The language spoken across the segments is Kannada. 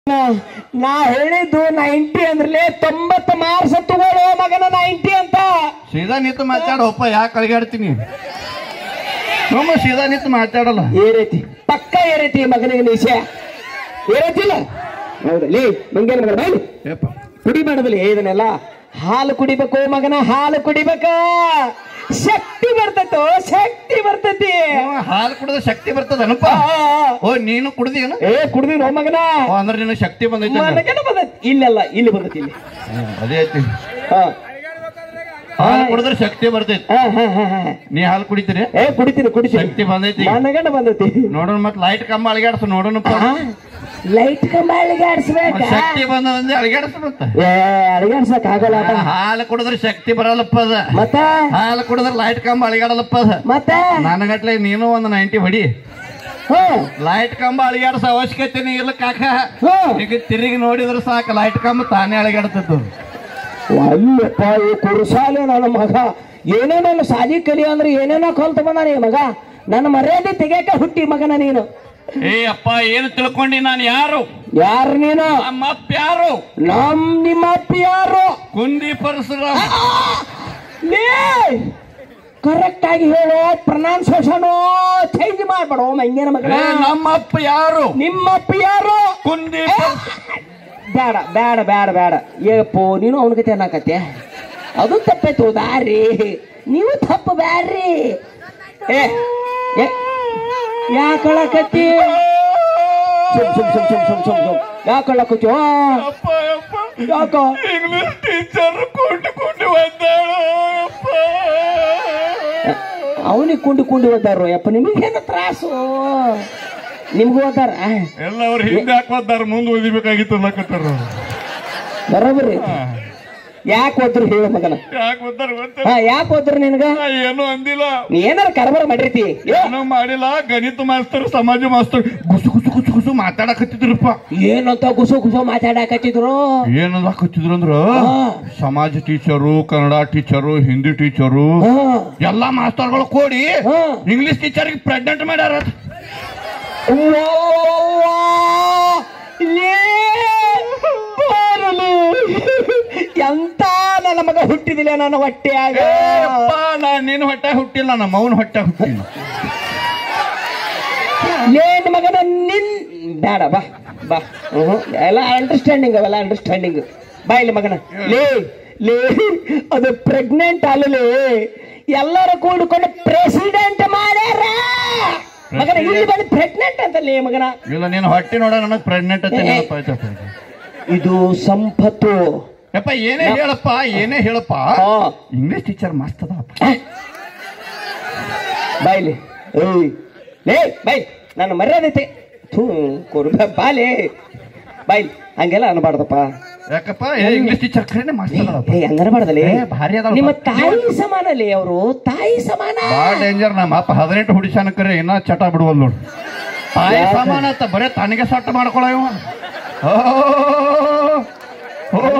ನಾ ಹೇಳಿದ್ದು ನೈಂಟಿ ಅಂದ್ರಲೇ ತೊಂಬತ್ತು ಮಾರ್ಕ್ಸ್ ತಗೊಳ್ಳೋ ಮಗನ ನೈಂಟಿ ಅಂತ ಸೀದಾ ನಿಂತು ಮಾತಾಡೋಪ್ಪ ಯಾಕೆ ಅಳಿಗಾಡ್ತೀನಿ ನಮ್ಮ ಸೀದಾ ನಿಂತು ಮಾತಾಡಲ್ಲ ಏರೈತಿ ಪಕ್ಕ ಏರೈತಿ ಮಗನಿಗೆ ನಿಶ ಏರೈತಿಲ್ಲ ಹೌದಲ್ಲಿ ಮಂಗೇನ ಮಗನ ಬಾಯ್ಲಿ ಏಪ್ಪ ಕುಡಿ ಮಾಡದಲ್ಲಿ ಇದನ್ನೆಲ್ಲ ಹಾಲು ಕುಡಿಬೇಕು ಮಗನ ಹಾಲು ಕುಡಿಬೇಕ ಶಕ್ತಿ ಬರ್ತೈತೋ ಶಕ್ತಿ ಬರ್ತೈತಿ ಅವ ಹಾಲು ಕುಡಿದ ಶಕ್ತಿ ಬರ್ತದನಪ್ಪ ಆ, ಆ, ಓ ನೀನು ಕುಡ್ದೇನು ಏ ಕುಡ್ದಿನೋ ಮಗನ ಓ, ಅಂದ್ರೆ ನಿನಗೆ ಶಕ್ತಿ ಬಂದೈತೆ ಹಂಗಾರೆ. ಮನಗನ ಬಂದೈತಿ ಇಲ್ಲೆಲ್ಲ ಇಲ್ಲಿ ಬಂದೈತಿ ಇಲ್ಲಿ ಹ್ಮ್, ಅದೇ ಐತಿ ಹಾ ಹಾಲು ಕುಡಿದ್ರೆ ಶಕ್ತಿ ಬರ್ತೈತಿ ಹಾ ಹಾ ಹಾ ಹಾ ನೀ ಹಾಲು ಕುಡಿತೀರಿ ಏ ಕುಡಿತೀನಿ ಕುಡಿತೀನಿ ಶಕ್ತಿ ಬಂದೈತಿ ಮನಗಂಡ ಬಂದೈತಿ ನೋಡೋಣ ಮತ್ ಲೈಟ್ ಕಂಬ ಅಳಿಗಾಡ್ಸ ನೋಡೋಣಪ್ಪ ಲೈಟ್ ಕಂಬಳಿಗೆ ಆಡಿಸ್ಬೇಕ ಮತ್ತ್ ಶಕ್ತಿ ಬಂದಂದ್ರೆ ಅಳಿಗಾಡ್ಸ ಮತ್ತ ಏ ಅಡಿಗಾಡ್ಸಕ್ ಆಗಲ್ಲ ಆಟ ಹಾಲು ಕುಡಿದ್ರೆ ಶಕ್ತಿ ಬರಲ್ಲಪ್ಪ ಅದ ಮತ್ತ ಹಾಲು ಕುಡಿದ್ರೆ ಲೈಟ್ ಕಂಬ ಅಳಿಗಾಡಲ್ಲಪ್ಪ ಅದ ಮತ್ತ ನನಗಟ್ಲೆ ನೀನು ಒಂದು ನೈಂಟಿ ಹೊಡಿ ಹ್ಮ್ ಲೈಟ್ ಕಂಬ ಅಳಿಗಾಡ್ಸ ಅವಶ್ಯಕತೆ ಇಲ್ಲ ಕಾಕ ಹ್ಮ್ ಈಗ ತಿರುಗಿ ನೋಡಿದ್ರೆ ಸಾಕು ಲೈಟ್ ಕಂಬ ತಾನೇ ಅಳಿಗಾಡ್ತದ್ದು ಅಲ್ಲಪ್ಪ ಈ ಕುರುಸಾಲೆ ನನ್ನ ಮಗ ಏನೇನೋ ಸಾಲಿ ಕಲಿ ಅಂದ್ರೆ ಏನೇನೋ ಕಲ್ತ ಬಂದಾನ ಈ ಮಗ ನನ್ನ ಮರ್ಯಾದೆ ತೆಗಿಯಕ ಹುಟ್ಟಿ ಮಗನ ನೀನು ಏ ಅಪ್ಪ ಏನು ತಿಳ್ಕೊಂಡಿ ನಾನು ಯಾರು ಯಾರು ನೀನು ನಮ್ಮ ಅಪ್ಪ ಯಾರು ನಮ್ ನಿಮ್ಮ ಅಪ್ಪ ಯಾರು ಕುಂದಿ ಪರಶುರಾಮ ಕರೆಕ್ಟ್ ಆಗಿ ಹೇಳು ಪ್ರೊನೌನ್ಸಿಯೇಷನ್ ಚೇಂಜ್ ಮಾಡ್ಬೇಡ ಮಂಗೇನ ಮಗನ ಏ, ನಮ್ಮ ಅಪ್ಪ ಯಾರು ನಿಮ್ಮ ಅಪ್ಪ ಯಾರು ಕುಂದಿ ಬೇಡ ಬೇಡ ಬೇಡ ಬೇಡ ಏಪೋ ನೀನು ಅವನ ಕತೆ ಅನ್ನಕತ್ತೆ ಅದು ತಪ್ಪಾಯ್ತು ದಾರಿ ನೀವು ತಪ್ಪು ಬ್ಯಾಡ್ರಿ ಏ ಏ ಯಾಕಳಕತ್ತಿ ಸುಮ್ ಸುಮ್ ಸುಮ್ ಸುಮ್ ಸುಮ್ ಸುಮ್ ಸುಮ್ ಯಾಕಳಕತ್ತಿ ಅಪ್ಪ ಅಪ್ಪ ಯಾಕ ಇಂಗ್ಲಿಷ್ ಟೀಚರ್ ಕುಂಡು ಕುಂಡು ಬಂದಾಳು ಅಪ್ಪ ಅವನಿಗೆ ಕುಂಡಿ ಕುಂಡಿ ಓದಾರು ಯಪ್ಪ ನಿಮಗೇನು ತ್ರಾಸು ನಿಮ್ಗೂ ಓದಾರ ಎಲ್ಲ ಅವ್ರು ಹಿಂದೆ ಹಾಕೋದಾರ ಮುಂದೆ ಓದಿಬೇಕಾಗಿತ್ತು ಅನ್ನಕತ್ತಾರ ಬರೋಬರಿ ಯಾಕೆ ಓದ್ರು ಹೇಳು ಮಗನ ಯಾಕೆ ಬಂದಾರ ಗೊತ್ತ ಹಾ ಯಾಕೆ ಓದ್ರು ನಿನಗ ಏನು ಅಂದಿಲ್ಲ ನೀ ಏನಾರ ಕರಬರ ಮಾಡಿರ್ತಿ ಏ, ಏನೂ ಮಾಡಿಲ್ಲ ಗಣಿತ ಮಾಸ್ತರ್ ಸಮಾಜ ಮಾಸ್ತರ್ ಗುಸು ಗುಸು ಗುಸು ಗುಸು ಮಾತಾಡಕತ್ತಿದ್ರಪ್ಪ ಏನಂತ ಗುಸು ಗುಸು ಮಾತಾಡಕತ್ತಿದ್ರು ಏನದಾಕತ್ತಿದ್ರು ಅಂದ್ರ ಹಾ. ಸಮಾಜ teacher Kannada teacher Hindi teacher ಹಾ ಎಲ್ಲಾ ಮಾಸ್ತರ್ಗಳು ಕೂಡಿ ಹಾ ಇಂಗ್ಲಿಷ್ ಟೀಚರ್ಗೆ ಪ್ರೆಗ್ನೆಂಟ್ ಮಾಡ್ಯಾರ ಅವ್ವಾ, ಲೇ, ಬಾರಲು. ಎಂತ ನನ್ನ ಮಗ ಹುಟ್ಟಿದಿಲ್ಲ ನನ್ನ ಹೊಟ್ಟೆಯಾಗ ನಾ ನಿನ್ನ ಹೊಟ್ಟೆ ಹುಟ್ಟಿಲ್ಲ ನಮ್ಮ ಅವನ ಹೊಟ್ಟೆ ಹುಟ್ಟಿಲ್ಲ ಏನ್ ಮಗನ ನಿನ್ ಬೇಡ ಬಾ ಬಾ ಹ್ಮ್ ಎಲ್ಲ ಅಂಡರ್ಸ್ಟ್ಯಾಂಡಿಂಗ್ ಅವೆಲ್ಲ ಅಂಡರ್ಸ್ಟ್ಯಾಂಡಿಂಗ್ ಬಾ ಇಲ್ಲಿ ಮಗನ ಲೇ ಲೇ ಅದು ಪ್ರೆಗ್ನೆಂಟ್ ಅಲ್ಲಲೇ ಎಲ್ಲರೂ ಕೂಡಿಕೊಂಡು ಪ್ರೆಸಿಡೆಂಟ್ ಮಾಡ್ಯಾರ ಮಗನ ಇಲ್ಲಿ ಬಂದು ಪ್ರೆಗ್ನೆಂಟ್ ಅಂತಲೇ ಮಗನ ಇಲ್ಲ ನೀನು ಹೊಟ್ಟೆ ನೋಡ ನನಗೆ ಪ್ರೆಗ್ನೆಂಟ್ ಅಂತ ನೆನಪ್ ಆಯ್ತಪ್ಪ. ಇದು ಸಂಪತ್ತು ಯಪ್ಪ ಏನೇ ಹೇಳಪ್ಪ ಏನೇ ಹೇಳಪ್ಪ ಹಾ ಇಂಗ್ಲಿಷ್ ಟೀಚರ್ ಮಸ್ತ್ ಅದಪ್ಪ ಬಾಯ್ಲಿ ಏಯ್ ಲೇ ಬೈ ನನ್ನ ಮರ್ಯಾದೆ ಐತೆ ಥೂ ಕೊರ್ಬ ಬಾಲೆ ಬಾಯ್ ಹಂಗೆಲ್ಲ ಅನ್ಬಾರ್ದಪ್ಪ ಯಾಕಪ್ಪ ಏ ಇಂಗ್ಲಿಷ್ ಟೀಚರ್ ಕರೆನೆ ಮಸ್ತ್ ಅದಪ್ಪ ಏ ಹಂಗನಬಾರ್ದಲೇ ಏ, ಭಾರಿ ಅದಾಳಪ್ಪ. ನಿಮ್ಮ ತಾಯಿ ಸಮಾನಲೇ ಅವರು ತಾಯಿ ಸಮಾನ ಬಾಳ ಡೇಂಜರ್ ನಮ್ಮ ಅಪ್ಪ ಹದಿನೆಂಟು ಹುಡಿಸಾನ ಕರೆ ಇನ್ನ ಚಟ ಬಿಡುವಲ್ ನೋಡು ತಾಯಿ ಯಾಕೆ? ಸಮಾನ ಅಂತ ಬರೇ ತನಗೆ ಸಟ್ಟ ಮಾಡ್ಕೊಳ ಇವ ಓ, ಓ,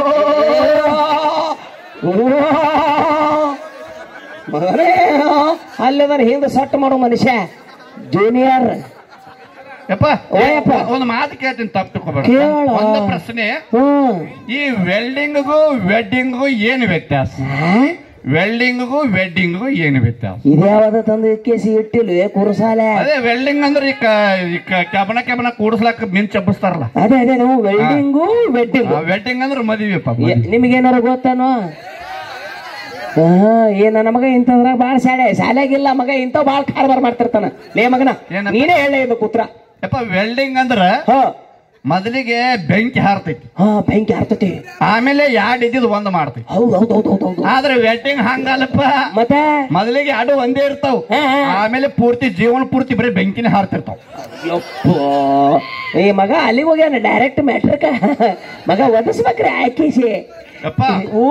ಮಗನೇ ಅಲ್ಲದರ ಹಿಂದೆ ಸಟ್ ಮಾಡೋ ಮನುಷ್ಯ ಜೂನಿಯರ್ ಯಪ್ಪ ಓಯಪ್ಪ. ಒಂದು ಮಾತು ಕೇಳ್ತೀನಿ ತಪ್ಪು ತಗೋಬೇಡ ಕೇಳು. ಒಂದು ಪ್ರಶ್ನೆ ಹ್ಮ್ ಈ ವೆಲ್ಡಿಂಗ್ಗೂ ವೆಡ್ಡಿಂಗ್ಗೂ ಏನು ವ್ಯತ್ಯಾಸ ಆ? ವೆಲ್ಡಿಂಗ್ಗೂ ವೆಡ್ಡಿಂಗ್ಗೂ ಏನು ವ್ಯತ್ಯಾಸ ಇದ್ಯಾವ್ದ ತಂದು ಕೇಸಿ ಇಟ್ಟಿಲ್ಲ ಕುರುಸಾಲೆ ಅದೇ ವೆಲ್ಡಿಂಗ್ ಅಂದ್ರೆ ಈ ಕ- ಈ ಕ- ಕೆಬನ ಕೆಬನ ಕೂಡಿಸ್ಲಾಕ ಮಿನ್ ಚಬ್ಬಿಸ್ತಾರಲ್ಲ ಅದೇ ಅದೇ ನೀವು ವೆಲ್ಡಿಂಗು ವೆಡ್ಡಿಂಗು ವೆಡ್ಡಿಂಗ್ ಅಂದ್ರೆ ಮದುವೆಪ್ಪ ನಿಮಗೇನಾರ ಗೊತ್ತಾನೋ ಹಾ ಏ ನನ್ನ ಮಗ ಇಂಥದ್ರಾಗ ಭಾಳ ಶಾಲೆ ಶಾಲೆಗಿಲ್ಲ ಮಗ ಇಂಥ ಭಾಳ ಕಾರ್ಬಾರ್ ಮಾಡ್ತಿರ್ತಾನ ಲೇ ಮಗನ ಏನಪ್ಪ? ನೀನೇ ಹೇಳಬೇಕು ಉತ್ತರ ಯಪ್ಪ ವೆಲ್ಡಿಂಗ್ ಅಂದ್ರ ಹಾ ಮೊದಲಿಗೆ ಬೆಂಕಿ ಹಾರ್ತೈತಿ ಹಾ ಬೆಂಕಿ ಹಾರ್ತತಿ ಆಮೇಲೆ ಯಾಡ್ ಇದ್ದಿದ್ ಒಂದ್ ಮಾಡ್ತೈತಿ ಹೌದು ಹೌದು ಹೌದು ಹೌದು ಹೌದು ಆದ್ರೆ ವೆಡ್ಡಿಂಗ್ ಹಂಗಲ್ಲಪ್ಪ ಮತ್ತೆ ಮೊದಲಿಗೆ ಎರಡು ಒಂದೇ ಇರ್ತಾವ ಹಾ, ಹಾ. ಆಮೇಲೆ ಪೂರ್ತಿ ಜೀವನ ಪೂರ್ತಿ ಬರೀ ಬೆಂಕಿನೇ ಹಾರ್ತಿರ್ತಾವ ಯಪ್ಪೋ ಏ ಮಗ ಅಲ್ಲಿಗೆ ಹೋಗ್ಯಾನ ಡೈರೆಕ್ಟ್ ಮ್ಯಾಟ್ರಿಕ ಮಗ ಒದಸ್ಬೇಕ್ರಿ ಆಕೀಸಿ ಯಪ್ಪ ಓ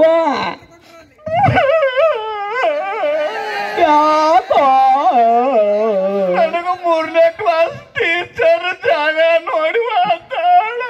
ಯಾಕೋ ನನಗ ಮೂರನೇ ಕ್ಲಾಸ್ ಟೀಚರ್ ಜಾಗ ನೋಡಿ ಮಾತಾಡ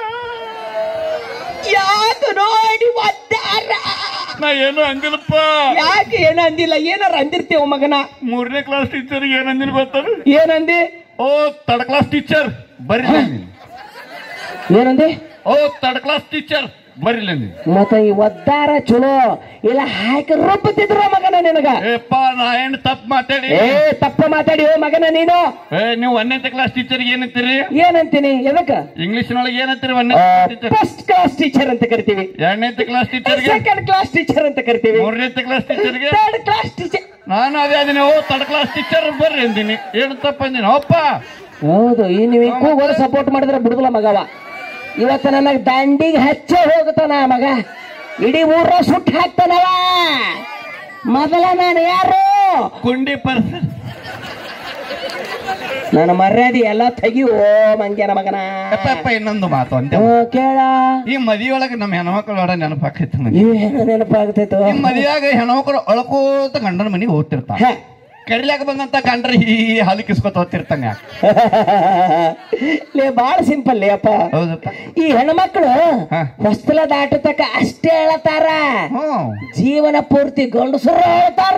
ಯಾಕೆ ನೋಡಿ ಒದ್ದಾರ ನಾ ಏನು ಅಂದಿಲ್ಲಪ್ಪ ಯಾಕೆ ಏನ ಅಂದಿಲ್ಲ ಏನಾರ ಅಂದಿರ್ತೇವ ಮಗನ ಮೂರನೇ ಕ್ಲಾಸ್ ಟೀಚರ್ ಏನ್ ಅಂದಿನ ಗೊತ್ತಾನ ಏನಂದಿ ಓ ತರ್ಡ್ ಕ್ಲಾಸ್ ಟೀಚರ್ ಬರ್ರಿ ಏನಂದಿ ಓ ತರ್ಡ್ ಕ್ಲಾಸ್ ಟೀಚರ್ ಬರ್ಲಿ ನೀವು ಮತ್ತ ಈ ಒದ್ದಾರ ಚಲೋ ಇಲ್ಲ ಹಾಕಿ ರುಬ್ಬತಿದ್ರ ಮಗನ ನಿನಗ ಏಪ್ಪ ನಾ ಏನ್ ತಪ್ಪು ಮಾತಾಡಿ ಏ ತಪ್ಪ ಮಾತಾಡಿ ಓ ಮಗನ ನೀನು ಏ ನೀವು ಒಂದನೇ ಕ್ಲಾಸ್ ಟೀಚರ್ ಏನಂತೀರಿ ಏನಂತೀನಿ ಎದಕ್ಕ ಇಂಗ್ಲಿಷ್ನೊಳಗೆ ಏನಂತೀರಿ ಒಂದನೇ ಟೀಚರ್ ಫಸ್ಟ್ ಕ್ಲಾಸ್ ಟೀಚರ್ ಅಂತ ಕರಿತೀವಿ ಎರಡನೇ ಕ್ಲಾಸ್ ಟೀಚರ್ಗೆ ಸೆಕೆಂಡ್ ಕ್ಲಾಸ್ ಟೀಚರ್ ಅಂತ ಕರಿತೀವಿ ಮೂರನೇ ಕ್ಲಾಸ್ ಟೀಚರ್ಗೆ ಥರ್ಡ್ ಕ್ಲಾಸ್ ಟೀಚರ್ ನಾನು ಅದೇ ಅದೀನಿ ಓ ತರ್ಡ್ ಕ್ಲಾಸ್ ಟೀಚರ್ ಬರ್ರಿ ಅಂದಿನಿ ಏನು ತಪ್ಪ ಅಂದಿನಿ ಅಪ್ಪ ಹೌದು ಈ ನೀವು ಕೂಗೋರು ಸಪೋರ್ಟ್ ಮಾಡಿದ್ರೆ ಬಿಡುದಿಲ್ಲ ಮಗವ ಇವತ್ತು ನನಗೆ ದಂಡಿಗೆ ಹಚ್ಚೆ ಹೋಗ್ತಾನ ಆ ಮಗ ಇಡೀ ಊರ ಸುಟ್ಟು ಹಾಕ್ತಾನವ ಮೊದಲ ನಾನು ಯಾರು ಕುಂಡಿ ಪರ್ಸ್ ನನ್ನ ಮರ್ಯಾದೆ ಎಲ್ಲ ತೆಗಿ ಓ ಮಂಗ್ಯನ ಮಗನ ಅಪ್ಪ ಅಪ್ಪ ಇನ್ನೊಂದು ಮಾತು ಅಂತೆ ಓ, ಕೇಳ ಈ ಮದಿಯೊಳಗೆ ನಮ್ಮ ಹೆಣ್ಮಕ್ಳು ನೋಡ ನೆನಪಾಕೈತಿ ನನಗೆ ಏನು ನೆನಪಾಗ್ತೈತೋ ಈ ಮದಿಯಾಗ ಹೆಣ್ಮಕ್ಳು ಅಳ್ಕೋತ ಗಂಡನ ಮನೆಗೆ ಹೋಗ್ತಿರ್ತಾರ ಹ. ಕರಿಲಾಕ ಬಂದಂತ ಗಂಡ್ರ ಈ ಹಾಲು ಕಿಸ್ಕೊತ ಹೋಗ್ತಿರ್ತಾನೆ ಲೇ ಬಾಳ ಸಿಂಪಲ್ ಲೇ ಅಪ್ಪ ಹೌದಪ್ಪ ಈ ಹೆಣ್ಮಕ್ಳು ಹ. ಹೊಸ್ತಲ ದಾಟತಕ್ಕ ಅಷ್ಟೇ ಹೇಳತಾರ ಹ್ಮ್ ಜೀವನ ಪೂರ್ತಿ ಗಂಡಸರು ಹೇಳ್ತಾರ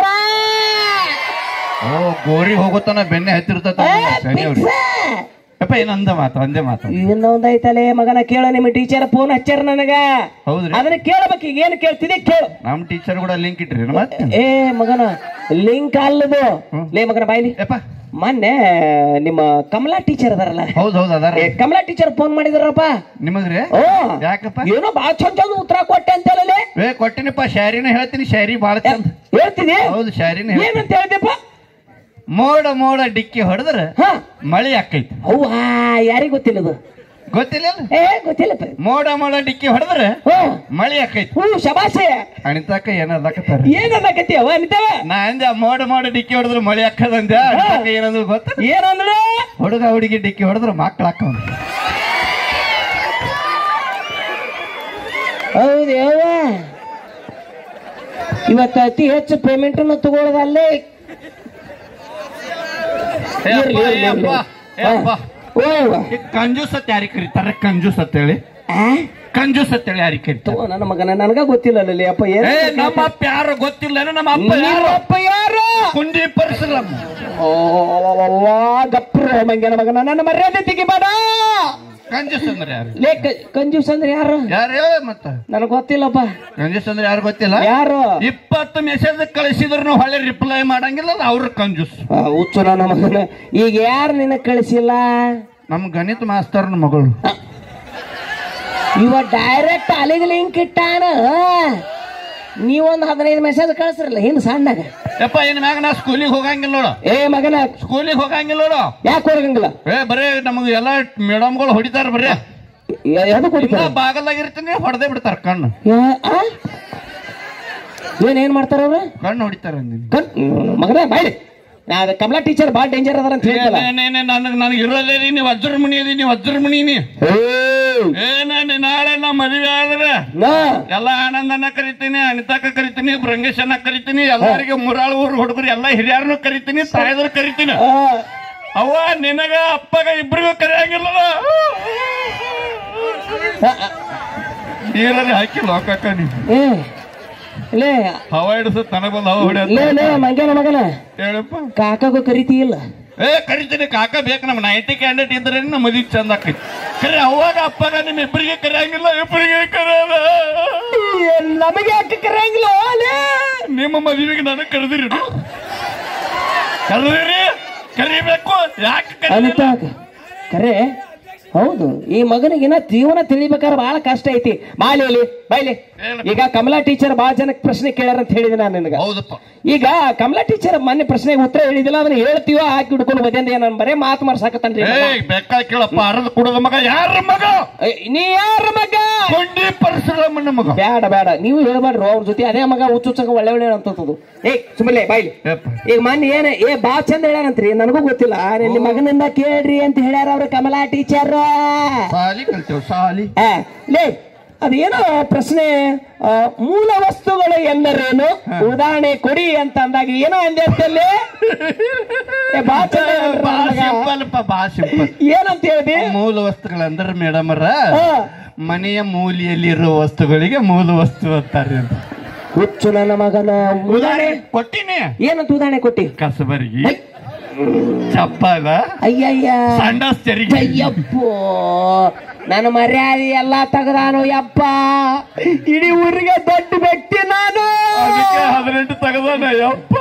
ಓ ಗೋರಿ ಹೋಗುತ್ತಾನ ಬೆನ್ನೆ ಹತ್ತಿರ್ತತ ಅಪ್ಪ ಏನಂದ ಮಾತು ಒಂದೇ ಮಾತು ಇನ್ನೊಂದೈತಲೇ ಮಗನ ಕೇಳ ನಿಮ್ಮ ಟೀಚರ್ ಫೋನ್ ಹಚ್ಚಾರ ನನಗ ಹೌದ್ರಿ ಅದನ್ನ ಕೇಳ್ಬೇಕು ಈಗ ಏನ್ ಕೇಳ್ತಿದೆ ಕೇಳು ನಮ್ ಟೀಚರ್ ಕೂಡ ಲಿಂಕ್ ಇಟ್ರಿ ಮತ್ತೆ ಏ ಮಗನ ಲಿಂಕ್ ಅಲ್ಲದು ಲೇ ಮಗನ ಬಾಯ್ಲಿ ಯಪ್ಪ ಮೊನ್ನೆ ನಿಮ್ಮ ಕಮಲಾ ಟೀಚರ್ ಅದಾರಲ್ಲ ಹೌದ್ ಹೌದ್ ಅದಾರ ಏ, ಕಮಲಾ ಟೀಚರ್ ಫೋನ್ ಮಾಡಿದಾರಪ್ಪ ನಿಮಗ್ರಿ ಓ ಯಾಕಪ್ಪ ಏನೋ ಬಾಳ ಚಂದ ಚಂದ ಉತ್ತರ ಕೊಟ್ಟೆ ಅಂತ ಹೇಳಲೆ ಏ ಕೊಟ್ಟಿನಪ್ಪ ಶಾರಿನ ಹೇಳ್ತೀನಿ ಶಾರಿ ಬಾಳ ಚಂದ ಹೇಳ್ತೀನಿ ಹೌದು ಶಾರಿನ ಹೇಳ್ತೀನಿ. ಏನಂತ ಹೇಳ್ದೆಪ್ಪ ಮೋಡ ಮೋಡ ಡಿಕ್ಕಿ ಹೊಡೆದ್ರ ಹಾ ಮಳಿ ಆಕೈತಿ ಅವ್ವ ಯಾರಿಗ್ ಗೊತ್ತಿಲ್ಲದು ಗೊತ್ತಿಲ್ಲ ಏ ಗೊತ್ತಿಲ್ಲಪ್ಪ ಮೋಡ ಮೋಡ ಡಿಕ್ಕಿ ಹೊಡೆದ್ರ ಹ್ಞೂ ಮಳಿ ಆಕೈತಿ ಹ್ಞೂ ಶಬಾಸೆ ಅಣಿತಾಕ ಏನದಕತ್ತಾರ ಏನನ್ನಕತ್ತಿ ಅವ ಅನಿತವ ನಾ ಅಂದೆ ಮೋಡ ಮೋಡ ಡಿಕ್ಕಿ ಹೊಡೆದ್ರ ಮಳಿ ಹಾಕದಂದೆ ಅಣಿತಾಕ ಏನಂದ್ರು ಗೊತ್ತ ಏನಂದ್ರೆ ಹುಡುಗ ಹುಡುಗಿ ಡಿಕ್ಕಿ ಹೊಡೆದ್ರ ಮಕ್ಳು ಹಾಕವ್ ಹೌದು ಯಾವ ಇವತ್ತು ಅತಿ ಹೆಚ್ಚು ಪೇಮೆಂಟ್ ಅನ್ನು ತಗೊಳ್ಳೋದಲ್ಲೇ ಇರ್ಲಿ, ಇರ್ಲಿ, ಇರ್ಲಿ. ಹಾ. ಓ ಯವ್ವ. ಕಂಜೂಸ್ ಅಂತ ಯಾರಿಗೆ ಕರೀತಾರ ಕಂಜೂಸ್ ಅಂತ ಹೇಳಿ ಆ? ಕಂಜೂಸ್ ಅಂತ ಹೇಳಿ ಯಾರಿಗೆ ಕರೀತಾರ ತಗೋ ನನ್ನ ಮಗನ ನನಗ ಗೊತ್ತಿಲ್ಲ ಅಲ್ಲಿ ಅಪ್ಪ ಏನ್ ಏ ನಮ್ಮ ಅಪ್ಪ ಯಾರು ಗೊತ್ತಿಲ್ಲ ನಮ್ಮ ಅಪ್ಪ ಯಾರು ಅಪ್ಪ ಯಾರು ಕುಂಡಿ ಪರಶುರಾಮ್ ಓ ಗಪ್ರ ಮಂಗನ ಮಗನ ನನ್ನ ಮರ್ಯಾದೆ ತೆಗಿಬೇಡ ಕಂಜೂಸ್ ಅಂದ್ರೆ ಯಾರು ಲೇ ಕ- ಕಂಜೂಸ್ ಅಂದ್ರೆ ಯಾರು ಯಾರು ಹೇಳ ಮತ್ತ ನನಗ್ ಗೊತ್ತಿಲ್ಲಪ್ಪ ಕಂಜೂಸ್ ಅಂದ್ರೆ ಯಾರು ಗೊತ್ತಿಲ್ಲ ಯಾರು ಇಪ್ಪತ್ತು ಮೆಸೇಜ್ ಕಳಿಸಿದ್ರು ಹೊಳೆ ರಿಪ್ಲೈ ಮಾಡಂಗಿಲ್ಲ ಅವ್ರ ಕಂಜೂಸ್ ಆ, ಹುಚ್ಚು ನನ್ನ ಮಗನ ಈಗ ಯಾರು ನಿನ್ನ ಕಳಿಸಿಲ್ಲ ನಮ್ ಗಣಿತ ಮಾಸ್ತರ್ನ ಮಗಳು ಇವ ಡೈರೆಕ್ಟ್ ಅಲ್ಲಿಗೆ ಲಿಂಕ್ ಇಟ್ಟಾನ ನೀವೊಂದು ಹದಿನೈದು ಮೆಸೇಜ್ ಕಳಿಸ್ರಲ್ಲ ಹಿಂದ್ ಸಣ್ಣಗ ಯಪ್ಪ ಇನ್ ಮ್ಯಾಗ ನಾ ಸ್ಕೂಲಿಗೆ ಹೋಗಂಗಿಲ್ಲ ನೋಡು ಏ ಮಗನ ಸ್ಕೂಲಿಗೆ ಹೋಗಂಗಿಲ್ಲ ನೋಡು ಯಾಕೆ ಹೊರಗಂಗಿಲ್ಲ ಏ ಬರೇ ನಮಗೆ ಎಲ್ಲ ಮೇಡಮ್ಗಳು ಹೊಡಿತಾರ ಬರೇ ಯಾವ್ದು ಇನ್ನ ಕುಡಿತಾರ ಬಾಗಲಾಗಿರ್ತೀನಿ ಹೊಡೆದೇ ಬಿಡ್ತಾರ ಕಣ್ಣು ಏನ್ ಏನ್ ಮಾಡ್ತಾರ ಅವ್ರ ಕಣ್ಣು ಹೊಡಿತಾರ ಅಂದಿನಿ ಕಣ್ ಮಗನ ಬಾಯ್ ನಾ ಅದು ಕಮಲಾ ಟೀಚರ್ ಭಾಳ ಡೇಂಜರ್ ಅದಾರ ಅಂತ ಹೇಳ್ತಲ್ಲ ನನಗೆ ನನಗೆ ಇರೋದೇ ರೀ ನೀವು ವಜ್ರಮಣಿ ಅದೀನಿ ನೀವು ವಜ್ರಮಣಿ ನೀ ಏ ನಾನು ನಾಳೆ ನಾ ಮದುವೆ ಆದ್ರೆ ನಾ ಎಲ್ಲ ಆನಂದನ ಕರಿತೀನಿ ಅನಿತಾಕ ಕರಿತೀನಿ ಬ್ರಂಗೇಶನ ಕರಿತೀನಿ ಎಲ್ಲರಿಗೆ ಮುರಾಳು ಊರು ಹುಡುಗರು ಎಲ್ಲ ಹಿರಿಯರನ್ನು ಕರಿತೀನಿ ತಾಯದ್ರು ಕರಿತೀನಿ ಆ, ಅವ್ವ ನಿನಗ ಅಪ್ಪಗ ಇಬ್ರಿಗೂ ಕರೆಯಂಗಿಲ್ಲ ಆ, ಆ, ನೀರಲ್ಲಿ ಹಾಕಿ ಲೋಕಕ್ಕ ನೀ ಏ ಲೇ ಹವ ಹಿಡಿಸ ತನ ಬಂದು ಹವ ಹೊಡೆ ಲೇ ಲೇ ಮಂಗ್ಯನ ಮಗನ ಹೇಳಪ್ಪ ಕಾಕಾಗೂ ಕರಿತೀಯಿಲ್ಲ ಏ ಕರಿತೀನಿ ಕಾಕ ಬೇಕು ನಮ್ಮ ನೈಂಟಿ ಕ್ಯಾಂಡಿಡೇಟ್ ಇದ್ರೆ ನಮ್ಮ ಮದುವೆ ಚಂದ ಆಕೈತಿ ಕರೆ ಅವಾಗ ಅಪ್ಪಗ ನಿಮ್ ಇಬ್ಬರಿಗೆ ಕರೆಯಂಗಿಲ್ಲ ಇಬ್ಬರಿಗೆ ಕರೆಯಲ್ಲ ಏನ್ ನಮಗೆ ಯಾಕೆ ಕರೆಯಂಗಿಲ್ಲ ಲೇ ನಿಮ್ಮ ಮದುವೆಗೆ ನನಗೆ ಕರೆದಿರಿ ಕರೆದಿರಿ ಕರಿಬೇಕು ಯಾಕೆ ಕರೀಲಿಲ್ಲ? ಅನಿತಾ ಕರೆ ಹೌದು ಈ ಮಗನಿಗಿನ ಜೀವನ ತಿಳಿಬೇಕಾದ್ರೆ ಬಹಳ ಕಷ್ಟ ಐತಿ ಬಾಲಿ ಅಲ್ಲಿ ಬಾಯ್ಲಿ ಏನಪ್ಪ? ಈಗ ಕಮಲಾ ಟೀಚರ್ ಬಹಳ ಜನಕ್ಕೆ ಪ್ರಶ್ನೆ ಕೇಳ್ಯಾರ ಅಂತ ಹೇಳಿದೆ ನಾನು ನಿನಗ ಹೌದಪ್ಪ ಈಗ ಕಮಲಾ ಟೀಚರ್ ಮೊನ್ನೆ ಪ್ರಶ್ನೆಗೆ ಉತ್ತರ ಹೇಳಿದಿಲ್ಲ ಅದನ್ನ ಹೇಳ್ತೀವೋ ಹಾಕಿ ಹಿಡ್ಕೊಂಡು ಬಂದೆ ನಾನು ಬರೇ ಮಾತು ಮಾಡ್ಸಾಕತ್ತನ್ರಿ ಏ ಬೇಕಾ ಕೇಳಪ್ಪ ಅರದ ಕುಡದ ಮಗ ಯಾರ ಮಗ ನೀ ಯಾರ ಮಗ ಕೊಂಡಿ ಪರಶುರಾಮನ ಮಗ ಬೇಡ ಬೇಡ ನೀವು ಹೇಳ್ಬೇಡ್ರಿ ಅವ್ರ ಜೊತೆ ಅದೇ ಮಗ ಹುಚ್ಚುಚ್ಚಕ ಒಳ್ಳೆ ಒಳ್ಳೆ ಅಂತದ್ದು ಏ ಸುಮ್ಮನೆ ಬಾಯ್ಲಿ ಯಪ್ಪ. ಈಗ ಮೊನ್ನೆ ಏನ ಏ ಬಾ ಚಂದ ಹೇಳ್ಯಾರಂತ್ರಿ ನನಗೂ ಗೊತ್ತಿಲ್ಲ ನಿಮ್ಮ ಮಗನಿಂದ ಕೇಳ್ರಿ ಅಂತ ಹೇಳ್ಯಾರ ಅವ್ರ ಕಮಲಾ ಟೀಚರ್ ಸಾಲಿ ಕಲ್ತೇವ್ ಸಾಲಿ ಲೇ ಅದೇನೋ ಪ್ರಶ್ನೆ ಆ, ಮೂಲ ವಸ್ತುಗಳು ಎಂದರೇನು ಉದಾಹರಣೆ ಕೊಡಿ ಅಂತ ಅಂದಾಗ ಏನೋ ಅಂದೆ ಅಂತಲ್ಲಿ ಏ, ಬಾ ಚಂದ ಹೇಳ್ರಿ ಬಾ ನನ್ನ ಮಗ. ಸಿಂಪಲ್ ಪ ಬಾ ಸಿಂಪಲ್ ಏನಂತ ಹೇಳ್ದಿ ಮೂಲ ವಸ್ತುಗಳಂದ್ರೆ ಮೇಡಮರ ಹಾ. ಮನೆಯ ಮೂಲೆಯಲ್ಲಿರುವ ವಸ್ತುಗಳಿಗೆ ಮೂಲ ವಸ್ತು ಅಂತಾರೆ ಅಂತ ಹುಚ್ಚು ನನ್ನ ಮಗನ ಉದಾಹರಣೆ ಕೊಟ್ಟಿನಿ ಏನಂತ ಉದಾಹರಣೆ ಕೊಟ್ಟಿ ಕಸಬರಿಗೆ ಹೈ. ಚಪ್ಪಲ ಅಯ್ಯಯ್ಯ ಸಂಡಾಸ್ ತೆರಿಗೆ ಅಯ್ಯಪ್ಪೋ ನನ್ನ ಮರ್ಯಾದೆ ಎಲ್ಲ ತೆಗದಾನು ಯಪ್ಪ ಇಡೀ ಊರಿಗೆ ದೊಡ್ಡ ವ್ಯಕ್ತಿ ನಾನು ಅದಕ್ಕೆ ಹದಿನೆಂಟು ತೆಗದಾನ ಯಪ್ಪ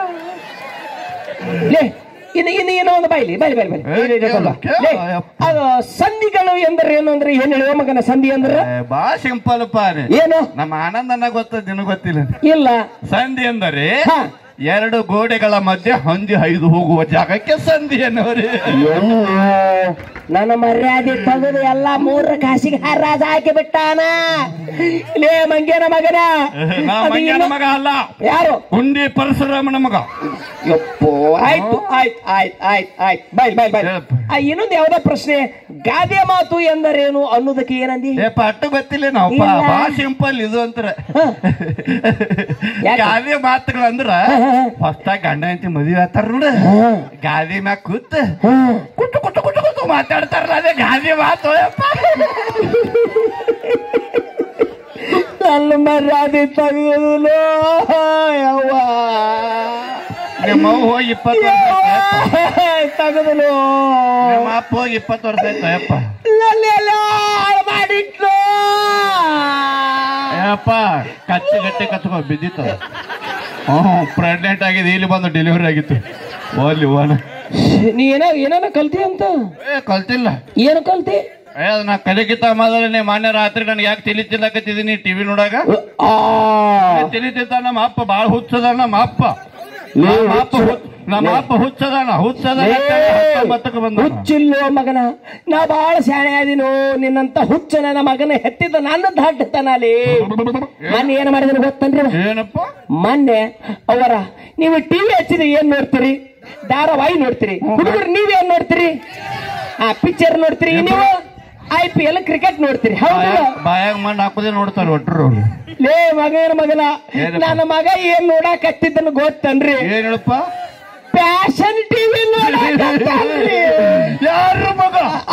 ಲೇ ಇನ್ನು ಇನ್ನು ಏನೋ ಒಂದು ಬೈಲಿ ಬೈಲಿ ಬೈಲಿ ಬೈಲಿ ಏ, ಇದು ಇದು ಸ್ವಲ್ಪ. ಕೇಳು, ಲೇ, ಯಪ್ಪ. ಅದು ಸಂಧಿಗಳು ಎಂದ್ರೆ ಏನು ಅಂದ್ರೆ ಏನ್ ಹೇಳುವ ಮಗನ ಸಂಧಿ ಅಂದ್ರೆ ಏ, ಬಾ ಸಿಂಪಲ್ ಪಾರೆ ಏನು ನಮ್ಮ ಆನಂದನ ಗೊತ್ತ ನಿನಗೆ ಗೊತ್ತಿಲ್ಲ ಇಲ್ಲ ಸಂಧಿ ಎಂದರೆ ಹಾ. ಎರಡು ಗೋಡೆಗಳ ಮಧ್ಯೆ ಹೊಂದಿ ಹೈದು ಹೋಗುವ ಜಾಗಕ್ಕೆ ಸಂಧಿ ಅನ್ನೋರಿ ಅಯ್ಯೋ, ನನ್ನ ಮರ್ಯಾದೆ ತೆಗೆದು ಎಲ್ಲ ಮೂರ ಕಾಸಿಗೆ ಹರಾಜ್ ಹಾಕಿ ಬಿಟ್ಟಾನ ಲೇ ಮಂಗೇನ ಮಗನ ನಾ ಅದು ಮಂಗ್ಯನ ಇನ್ನು- ಮಗ ಅಲ್ಲ ಯಾರು ಹುಂಡಿ ಪರಶುರಾಮನ ಮಗ ಯಪ್ಪೋ ಆಯ್ತು ಆಯ್ತು ಆಯ್ತು ಆಯ್ತು ಆಯ್ತು ಬಾಯ್ ಬಾಯ್ ಬಾಯ್ ಯಪ್ಪ. ಆ, ಇನ್ನೊಂದು ಯಾವ್ದೋ ಪ್ರಶ್ನೆ ಗಾದೆ ಮಾತು ಎಂದರೇನು ಅನ್ನೋದಕ್ಕೆ ಏನಂದಿ ಏ ಪಟ್ಟು ಗೊತ್ತಿಲ್ಲ ನಾವಪ್ಪ ಇಲ್ಲ. ಬಾ ಸಿಂಪಲ್ ಇದು ಅಂತರ ಯಾಕೆ? ಗಾದೆ ಮಾತುಗಳು ಅಂದ್ರ ಹೊಸ್ತಾಗ ಗಂಡ ಹೆಂಡತಿ ಮದುವೆ ಆತಾರ ನೋಡ ಗಾದಿ ಮ್ಯಾಗ ಕೂತ್ ಕುಟ್ಟು ಕುಟ್ಟು ಕುಟ್ಟು ಕುಟ್ಟು ಮಾತಾಡ್ತಾರಲ್ಲ ಅದೇ ಗಾದಿ ಮಾತು ಯಪ್ಪ ನನ್ನ ಮರ್ಯಾದೆ ತೆಗೆದು ಯವ್ವ ನಿಮ್ಮ ಅವ್ವ ಹೋಗಿ ಇಪ್ಪತ್ತು ವರ್ಷ ಆಯ್ತು ಯಪ್ಪ. ತೆಗೆದಲು ನಿಮ್ಮ ಅಪ್ಪ ಹೋಗಿ ಇಪ್ಪತ್ತು ವರ್ಷ ಆಯ್ತು ಯಪ್ಪ ಮಾಡಿಟ್ಲು ಯಪ್ಪ ಕಚ್ಚಿ ಗಟ್ಟೆ ಕಚ್ಕೊ ಬಿದ್ದಿತ್ತು ಹ್ಞೂ ಪ್ರೆಗ್ನೆಂಟ್ ಆಗಿದೆ ಇಲ್ಲಿ ಬಂದು ಡೆಲಿವರಿ ಆಗಿತ್ತು ಓದ್ಲಿ ಓನ ನೀ ಏನೋ ಏನೇನೋ ಕಲ್ತಿ ಅಂತ ಏ ಕಲ್ತಿಲ್ಲ ಏನು ಕಲ್ತಿ ಏ ಅದು ನಾ ಕಲಿಕಿತ ಮೊದಲನೇ ಮಾನ್ಯ ರಾತ್ರಿ ನನಗೆ ಯಾಕೆ ತಿಳಿ ತಿಲ್ಲಕತ್ತಿದ್ದೀನಿ ಟಿವಿ ನೋಡಾಗ ಆ ತಿಳಿತಿದ್ದ ನಮ್ಮ ಅಪ್ಪ ಬಾಳ ಹುಚ್ಚದ ನಮ್ಮ ಅಪ್ಪ ನಮ್ಮ ಅಪ್ಪ ಹುಚ್ಚ- ನಮ್ಮ ಅಪ್ಪ ಹುಚ್ಚದಾನ ಹುಚ್ಚದ ಹತ್ತೊಂಬತ್ತಕ್ಕೆ ಬಂದ ಹುಚ್ಚಿಲ್ಲೋ ಮಗನ ನಾ ಬಾಳ ಶಾಣೆ ಆದಿನೋ ನಿನ್ನಂತ ಹುಚ್ಚ ನನ್ನ ಮಗನ ಹೆತ್ತಿದ ನನ್ನ ದಾಟತನಲ್ಲಿ ಮೊನ್ನೆ ಏನ್ ಮಾಡಿದ್ರು ಗೊತ್ತನ್ರಿ ಇವ? ಏನಪ್ಪ ಮೊನ್ನೆ ಅವರ ನೀವು ಟಿವಿ ಹಚ್ಚಿದ್ರೆ ಏನ್ ನೋಡ್ತೀರಿ ಧಾರಾವಾಹಿ ನೋಡ್ತೀರಿ ಹುಡುಗರು ನೀವೇನ್ ನೋಡ್ತೀರಿ ಆ ಪಿಕ್ಚರ್ ನೋಡ್ತೀರಿ ನೀವು ಐ ಪಿ ಎಲ್ ಕ್ರಿಕೆಟ್ ನೋಡ್ತೀರಿ ಹೌದು ಬಾಯಾಗ ಮಣ್ಣು ಹಾಕುದೇ ನೋಡ್ತಾರೆ ಒಟ್ರು ಅವ್ರು ಲೇ ಮಗನ ಮಗನ ಏನಪ್ಪ? ನನ್ನ ಮಗ ಏನ್ ನೋಡಾಕತ್ತಿದ್ದನ್ನು ಗೊತ್ತನ್ರಿ ಏನ್ ಹೇಳಪ್ಪ ಪ್ಯಾಶನ್ ಟಿವಿ ನೋಡಾಕತ್ತಾನ್ರಿ ಯಾರು ಮಗ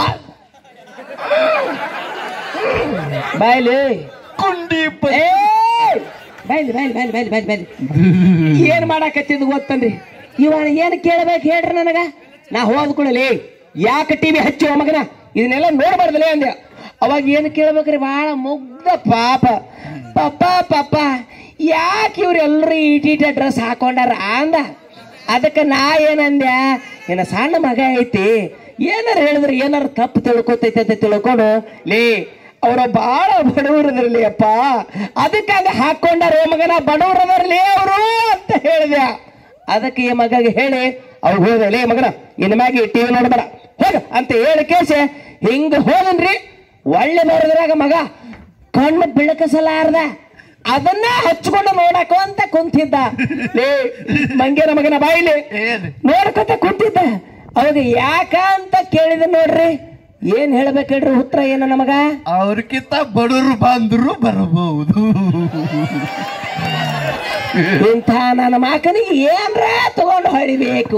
ಬಾಯ್ಲಿ ಕುಂಡಿ ಪ- ಏ ಬಾಯ್ಲಿ ಬಾಯ್ಲಿ ಬಾಯ್ಲಿ ಬಾಯ್ಲಿ ಬಾಯ್ಲಿ ಬಾಯ್ಲಿ ಏನ್ ಮಾಡಾಕತ್ತಿದ್ ಗೊತ್ತನ್ರಿ ಇವ ಏನ್ ಕೇಳ್ಬೇಕು ಹೇಳ್ರಿ ನನಗ ನಾ ಹೋದ್ಕೊಳ್ಳಲಿ ಯಾಕೆ ಟಿವಿ ಹಚ್ಚಿ ಮಗನ ಇದನ್ನೆಲ್ಲ ನೋಡ್ಬಾರ್ದಲೇ ಅಂದೆ ಅವಾಗ ಏನ್ ಕೇಳ್ಬೇಕ್ರಿ ಬಹಳ ಮುಗ್ಧ ಪಾಪ ಪಾಪ ಪಾಪ ಯಾಕೆ ಇವ್ರೆಲ್ಲರೂ ಈಟೀಟ ಡ್ರೆಸ್ ಹಾಕೊಂಡಾರ ಅಂದ ಅದಕ್ಕೆ ನಾ ಏನಂದ್ಯ ಏನ ಸಣ್ಣ ಮಗ ಐತಿ ಏನಾರ ಹೇಳಿದ್ರೆ ಏನಾರ ತಪ್ಪು ತಿಳ್ಕೊತೈತೆ ಅಂತ ತಿಳ್ಕೊಂಡು ಲೇ ಅವರ ಬಾಳ ಬಡವರದ್ರಲ್ಲಿ ಅಪ್ಪ ಅದಕ್ಕಾಗ ಹಾಕೊಂಡಾರ ಮಗನ ಬಡವರದ್ರಲ್ಲಿ ಅವರು ಅಂತ ಹೇಳಿದೆ ಅದಕ್ಕೆ ಈ ಮಗಗೆ ಹೇಳಿ ಅವ್ರು ಹೋದ ಲೇ ಮಗನ ಇನ್ ಮ್ಯಾಗೆ ಟಿವಿ ನೋಡ್ಬೇಡ ಹೋಗ ಅಂತ ಹೇಳಿ ಕೇಸಿ ಹಿಂಗ ಹೋದನ್ರಿ ಒಳ್ಳೆ ಬರೋದ್ರಾಗ ಮಗ ಕಣ್ಣು ಬೆಳಕಸಲಾರ್ದ ಅದನ್ನ ಹಚ್ಕೊಂಡು ನೋಡಕ ಅಂತ ಕುಂತಿದ್ದ ಲೇ ಮಂಗೇನ ಮಗನ ಬಾಯಿಲಿ ಏನ್ ನೋಡ್ಕೊತ ಕುಂತಿದ್ದ ಅವಾಗ ಯಾಕ ಅಂತ ಕೇಳಿದ ನೋಡ್ರಿ ಏನ್ ಹೇಳ್ಬೇಕು ಹೇಳ್ರಿ ಉತ್ತರ ಏನು ನಮಗ ಅವ್ರಕ್ಕಿಂತ ಬಡವರು ಬಂದ್ರು ಬರಬಹುದು ಇಂಥ ನನ್ನ ಮಕನಿಗೆ ಏನ್ರ ತಗೊಂಡು ಹೊಡಿಬೇಕು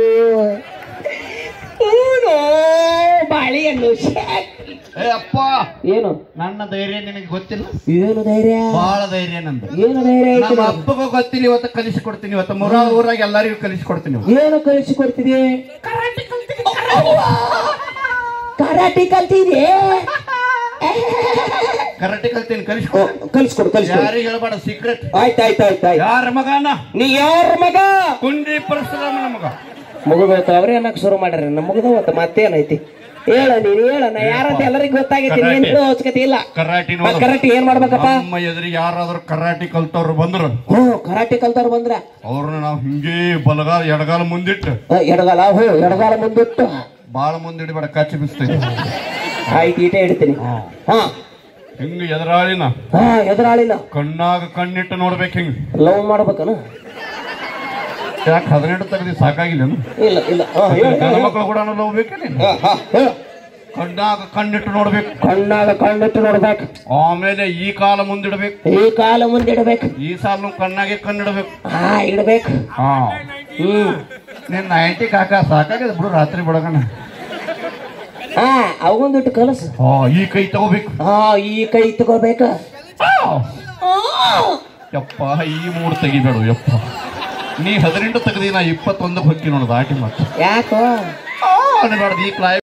ಊನು ಬಾಳೆಹಣ್ಣು ಶ್ಯಾಕ್. ಏ ಅಪ್ಪ ಏನು ನನ್ನ ಧೈರ್ಯ ನಿನಗೆ ಗೊತ್ತಿಲ್ಲ ಏನು ಧೈರ್ಯ ಬಹಳ ಧೈರ್ಯ ನಂದು ಏನು ಧೈರ್ಯ ಐತಿ ನಮ್ಮ ಅಪ್ಪಗೂ ಗೊತ್ತಿಲ್ಲ ಇವತ್ತು ಕಲಿಸಿಕೊಡ್ತೀನಿ ಇವತ್ತು ಮೂರ ಊರಾಗ ಎಲ್ಲರಿಗೂ ಕಲಿಸಿಕೊಡ್ತೀನಿ ಏನು ಕಳಿಸಿ ಕೊಡ್ತಿದೆ ಕರಾಟಿ ಕಲ್ತಿದೆ ಕರಾಟೆ ಕಲ್ತೀನಿ ಕಲಿಸ್ಕೊಡ್ ಕಲಿಸ್ಕೊಡು ಕಲಿಸ್ಕೊಡು ಯಾರಿಗೆ ಹೇಳ್ಬೇಡ ಸೀಕ್ರೆಟ್ ಆಯ್ತು ಆಯ್ತು ಆಯ್ತು ಆಯ್ತು ಯಾರ ಮಗನ ನೀ ಯಾರ ಮಗ ಕುಂಡಿ ಪರಶುರಾಮನ ಮಗ ಮುಗಿದೋಯ್ತು ಅವ್ರೇ ಅನ್ನಕ್ ಶುರು ಮಾಡ್ರಿ ನಮ್ಮ ಮುಗಿದೋತ್ ಮತ್ತೇನೈತಿ ಹೇಳ ನೀನ್ ಹೇಳ ನಾ ಯಾರಂತ ಎಲ್ಲರಿಗೂ ಗೊತ್ತಾಗೈತಿ ನೀನ್ ಹೇಳೋ ಅವಶ್ಯಕತೆ ಇಲ್ಲ ಕರಾಟಿ ಮತ್ತ್ ಕರಾಟಿ ಏನ್ ಮಾಡ್ಬೇಕಪ್ಪ ನಮ್ಮ ಎದುರಿಗೆ ಯಾರಾದ್ರೂ ಕರಾಟಿ ಕಲ್ತವ್ರು ಬಂದ್ರು ಹ್ಞೂ ಕರಾಟಿ ಕಲ್ತವ್ರು ಬಂದ್ರ ಅವ್ರನ್ನ ನಾವು ಹಿಂಗೆ ಬಲಗಾಲ ಎಡಗಾಲ ಮುಂದಿಟ್ಟು ಆ, ಎಡಗಾಲ ಹ್ಞೂ ಎಡಗಾಲ ಮುಂದಿಟ್ಟು ಬಾಳ ಮುಂದಿಡಬೇಡ ಕಚ್ಚಿ ಬಿಸ್ತೈತಿ ಆಯ್ತು ಈಟೆ ಇಡ್ತೀನಿ ಹಾ ಹಿಂಗ ಎದುರಾಳಿನ ಹಾ ಎದುರಾಳಿನ ಕಣ್ಣಾಗ ಕಣ್ಣಿಟ್ಟು ನೋಡ್ಬೇಕು ಹಿಂಗ ಲವ್ ಮಾಡ್ಬೇಕನ ಯಾಕೆ ಹದಿನೆಂಟು ತೆಗ್ದಿ ಸಾಕಾಗಿಲ್ಲ ಇಲ್ಲ ಇಲ್ಲ ಹಾ, ಹೇಳು, ಗಂಡ ಹೇಳು. ಮಕ್ಕಳು ಕೂಡ ನೋಡ್ಬೇಕು ನೀನು ಹಾ, ಹಾ, ಹೇಳು. ಕಣ್ಣಾಗ ಕಣ್ಣಿಟ್ಟು ನೋಡ್ಬೇಕು ಕಣ್ಣಾಗ ಕಣ್ಣಿಟ್ಟು ನೋಡ್ಬೇಕು ಆಮೇಲೆ ಈ ಕಾಲ ಮುಂದಿಡ್ಬೇಕು ಈ ಕಾಲ ಮುಂದಿಡ್ಬೇಕು ಈ ಸಾಲ ಕಣ್ಣಾಗೆ ಕಣ್ಣಿಡ್ಬೇಕು ಹಾ ಇಡ್ಬೇಕು ಹಾ ಹ್ಮ್ ನಿನ್ನ ನೈಂಟಿ ಕಾಕ ಸಾಕಾಗಿದೆ ಬಿಡು ರಾತ್ರಿ ಬೆಳಗನ ಹಾ ಅವಂದಿಟ್ಟು ಕಲಸು ಹಾ ಈ ಕೈ ತಗೋಬೇಕು ಹಾ ಈ ಕೈ ತಗೋಬೇಕು ಯಪ್ಪ ಈ ಮೂಡ್ ತೆಗಿಬೇಡು ಯಪ್ಪ ನೀ ಹದಿನೆಂಟು ತೆಗ್ದಿ ನಾ ಇಪ್ಪತ್ತೊಂದಕ್ಕೆ ಹೊಕ್ಕಿ ನೋಡು ದಾಟಿ ಮತ್ತೆ ಯಾಕೋ ಅನ್ಬಾರ್ದು ಈ ಕ್ಲಾಯ್